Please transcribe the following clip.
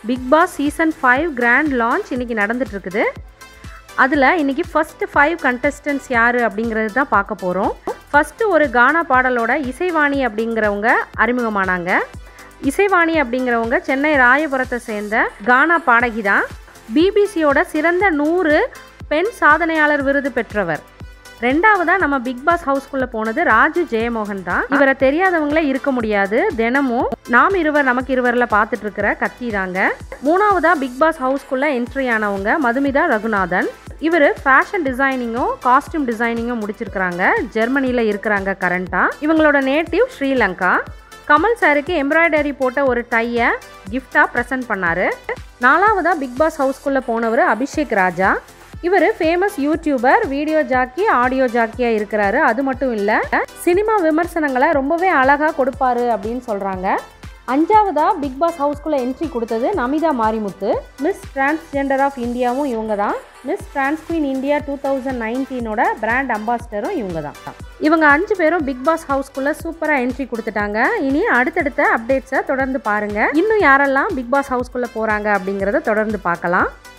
big Boss season five grand launch இன்றைக்கி நடந்துட்டு இருக்குது அதில் இன்றைக்கி ஃபஸ்ட்டு ஃபைவ் கண்டஸ்டன்ட்ஸ் யார் அப்படிங்கிறது தான் பார்க்க போகிறோம் ஃபஸ்ட்டு ஒரு கானா பாடலோட இசைவாணி அப்படிங்கிறவங்க அறிமுகமானாங்க இசைவாணி அப்படிங்கிறவங்க சென்னை ராயபுரத்தை சேர்ந்த கானா பாடகி தான் பிபிசியோட சிறந்த நூறு பெண் சாதனையாளர் விருது பெற்றவர் ரெண்டாவதா நம்ம பிக் பாஸ் ஹவுஸ்க்குள்ள போனது ராஜு ஜெயமோகன் தான் இவரை தெரியாதவங்களே இருக்க முடியாது தினமும் நாம் இருவர் நமக்கு இருவரில் பார்த்துட்டு இருக்கிற கத்தி தாங்க மூணாவதா பிக் பாஸ் ஹவுஸ்க்குள்ள என்ட்ரி ஆனவங்க மதுமிதா ரகுநாதன் இவர் ஃபேஷன் டிசைனிங்கும் காஸ்டியூம் டிசைனிங்கும் முடிச்சிருக்கிறாங்க ஜெர்மனியில் இருக்கிறாங்க கரண்ட்டாக இவங்களோட நேட்டிவ் ஸ்ரீலங்கா கமல் சாருக்கு எம்ப்ராய்டரி போட்ட ஒரு டையை கிஃப்டாக ப்ரெசென்ட் பண்ணார் நாலாவதாக பிக் பாஸ் ஹவுஸ்க்குள்ளே போனவர் அபிஷேக் ராஜா இவர் famous YouTuber video jockey audio ஜாக்கியாக இருக்கிறாரு அது மட்டும் இல்லை சினிமா விமர்சனங்களை ரொம்பவே அழகாக கொடுப்பாரு அப்படின்னு சொல்கிறாங்க அஞ்சாவதா பிக் பாஸ் ஹவுஸ்குள்ளே என்ட்ரி கொடுத்தது Namitha Marimuthu miss transgender of இந்தியாவும் இவங்க தான் miss trans queen India two thousand நைன்டீனோட பிராண்ட் அம்பாசிடரும் இவங்க தான் இவங்க அஞ்சு பேரும் பிக் பாஸ் ஹவுஸ்குள்ளே சூப்பராக என்ட்ரி கொடுத்துட்டாங்க இனி அடுத்தடுத்த அப்டேட்ஸை தொடர்ந்து பாருங்கள் இன்னும் யாரெல்லாம் பிக் பாஸ் ஹவுஸ்குள்ளே போகிறாங்க அப்படிங்கிறத தொடர்ந்து பார்க்கலாம்